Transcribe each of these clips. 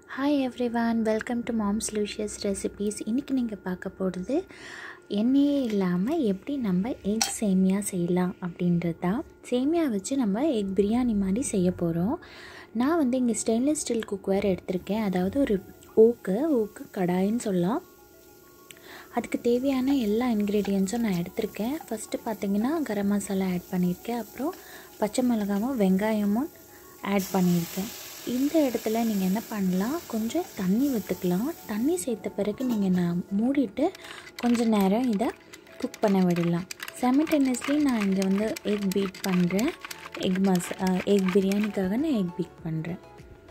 hi everyone welcome to mom's luscious recipes இன்றைக்கி நீங்கள் பார்க்க போகிறது எண்ணெயே இல்லாமல் எப்படி நம்ம எக் சேமியா செய்யலாம் அப்படின்றது தான் சேமியா வச்சு நம்ம எக் பிரியாணி மாதிரி செய்ய போகிறோம் நான் வந்து இங்கே ஸ்டெயின்லெஸ் ஸ்டீல் குக்வேர் எடுத்திருக்கேன் அதாவது ஒரு ஓக்கு ஓக்கு கடாயின்னு சொல்லலாம் அதுக்கு தேவையான எல்லா இன்க்ரீடியன்ஸும் நான் எடுத்திருக்கேன் ஃபஸ்ட்டு பார்த்தீங்கன்னா கரம் மசாலா ஆட் பண்ணியிருக்கேன் அப்புறம் பச்சை மிளகாவும் வெங்காயமும் ஆட் பண்ணியிருக்கேன் இந்த இடத்துல நீங்கள் என்ன பண்ணலாம் கொஞ்சம் தண்ணி ஊற்றுக்கலாம் தண்ணி சேர்த்த பிறகு நீங்கள் நான் மூடிட்டு கொஞ்சம் நேரம் இதை குக் பண்ண விடலாம் செமிடெனியஸ்லி நான் இங்கே வந்து எக் பீட் பண்ணுறேன் எக் மசா எக் பிரியாணிக்காக நான் எக் பீட் பண்ணுறேன்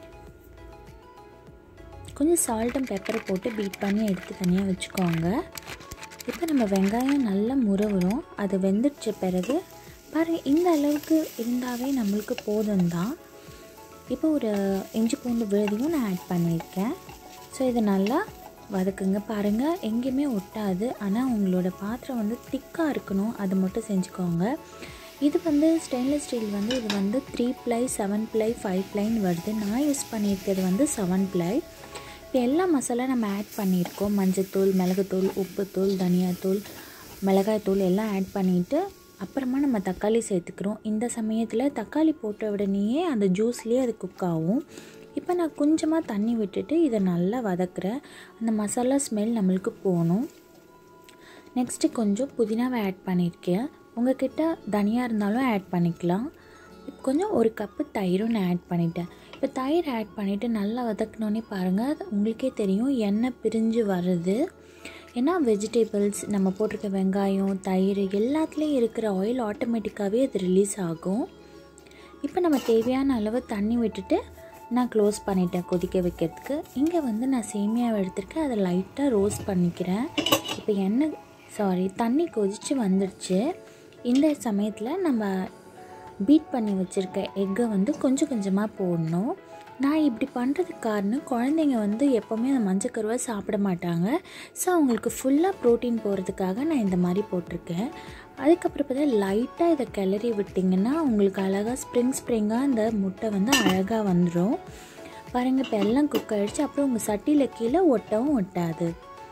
கொஞ்சம் சால்ட்டும் பெப்பரை போட்டு பீட் பண்ணி எடுத்து தனியாக வச்சுக்கோங்க இப்போ நம்ம வெங்காயம் நல்லா முறவுறோம் அது வெந்துடுச்ச பிறகு பாருங்கள் இந்த அளவுக்கு இருந்தாவே நம்மளுக்கு போதும் தான் இப்போ ஒரு இஞ்சி பூண்டு விழுதியும் நான் ஆட் பண்ணியிருக்கேன் ஸோ இதை நல்லா வதக்குங்க பாருங்கள் எங்கேயுமே ஒட்டாது ஆனால் உங்களோட பாத்திரம் வந்து திக்காக இருக்கணும் அது மட்டும் செஞ்சுக்கோங்க இது வந்து ஸ்டெயின்லெஸ் ஸ்டீல் வந்து இது வந்து three ply seven ply five ப்ளைன்னு வருது நான் யூஸ் பண்ணியிருக்கிறது வந்து செவன் ப்ளை இப்போ எல்லா மசாலா நம்ம ஆட் பண்ணியிருக்கோம் மஞ்சத்தூள் மிளகுத்தூள் உப்புத்தூள் தனியாத்தூள் மிளகாய்த்தூள் எல்லாம் ஆட் பண்ணிவிட்டு அப்புறமா நம்ம தக்காளி சேர்த்துக்கிறோம் இந்த சமயத்தில் தக்காளி போட்ட உடனேயே அந்த ஜூஸ்லேயே அது குக் ஆகும் இப்போ நான் கொஞ்சமாக தண்ணி விட்டுட்டு இதை நல்லா வதக்குறேன் அந்த மசாலா ஸ்மெல் நம்மளுக்கு போகணும் நெக்ஸ்ட்டு கொஞ்சம் புதினாவை ஆட் பண்ணியிருக்கேன் உங்ககிட்ட தனியாக இருந்தாலும் ஆட் பண்ணிக்கலாம் இப்போ கொஞ்சம் ஒரு கப்பு தயிரும் நான் ஆட் பண்ணிட்டேன் இப்போ தயிர் ஆட் பண்ணிவிட்டு நல்லா வதக்கினோன்னே பாருங்கள் அது உங்களுக்கே தெரியும் எண்ணெய் பிரிஞ்சு வருது ஏன்னா வெஜிடபிள்ஸ் நம்ம போட்டிருக்க வெங்காயம் தயிர் எல்லாத்துலேயும் இருக்கிற ஆயில் ஆட்டோமேட்டிக்காகவே அது ரிலீஸ் ஆகும் இப்போ நம்ம தேவையான அளவு தண்ணி விட்டுட்டு நான் க்ளோஸ் பண்ணிட்டேன் கொதிக்க வைக்கிறதுக்கு இங்கே வந்து நான் சேமியாவை எடுத்துருக்கேன் அதை லைட்டாக ரோஸ்ட் பண்ணிக்கிறேன் இப்போ எண்ணெய் சாரி தண்ணி கொதித்து வந்துடுச்சு இந்த சமயத்தில் நம்ம பீட் பண்ணி வச்சுருக்க எக்கை வந்து கொஞ்சம் கொஞ்சமாக போடணும் நான் இப்படி பண்ணுறதுக்கு காரணம் குழந்தைங்க வந்து எப்போவுமே அந்த மஞ்சக்கருவை சாப்பிட மாட்டாங்க ஸோ அவங்களுக்கு ஃபுல்லாக ப்ரோட்டீன் போகிறதுக்காக நான் இந்த மாதிரி போட்டிருக்கேன் அதுக்கப்புறம் பார்த்தா லைட்டாக இதை கிளறி விட்டிங்கன்னா உங்களுக்கு அழகாக ஸ்ப்ரிங் ஸ்ப்ரிங்காக இந்த முட்டை வந்து அழகாக வந்துடும் பாருங்கள் இப்போ எல்லாம் குக் ஆகிடுச்சு அப்புறம் உங்கள் சட்டியில் கீழே ஒட்டவும் ஒட்டாது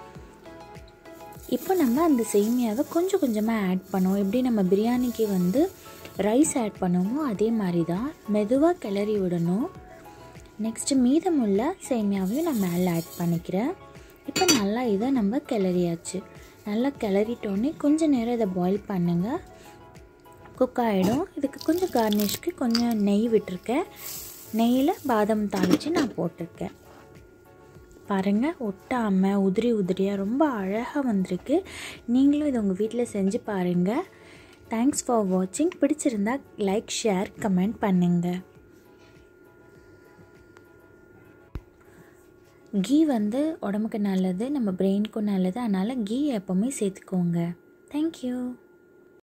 இப்போ நம்ம அந்த சேமியாவை கொஞ்சம் கொஞ்சமாக ஆட் பண்ணுவோம் எப்படி நம்ம பிரியாணிக்கு வந்து ரைஸ் ஆட் பண்ணுவோமோ அதே மாதிரி தான் மெதுவாக கிளறி விடணும் நெக்ஸ்ட்டு மீதமுள்ள சேமியாவையும் நான் மேலே ஆட் பண்ணிக்கிறேன் இப்போ நல்லா இதை நம்ம கிளறியாச்சு நல்லா கிளறிட்டோன்னே கொஞ்சம் நேரம் இதை பாயில் பண்ணுங்கள் குக் ஆகிடும் இதுக்கு கொஞ்சம் கார்னிஷ்க்கு கொஞ்சம் நெய் விட்டுருக்கேன் நெய்யில் பாதாம் தாளித்து நான் போட்டிருக்கேன் பாருங்கள் ஒட்டாமல் உதிரி உதிரியாக ரொம்ப அழகாக வந்திருக்கு நீங்களும் இதை உங்கள் வீட்டில் செஞ்சு பாருங்கள் தேங்க்ஸ் ஃபார் வாட்சிங் பிடிச்சிருந்தா லைக் ஷேர் கமெண்ட் பண்ணுங்கள் கீ வந்து உடம்புக்கு நல்லது நம்ம பிரெயினுக்கும் நல்லது அதனால் கீ எப்போவுமே சேர்த்துக்கோங்க தேங்க்யூ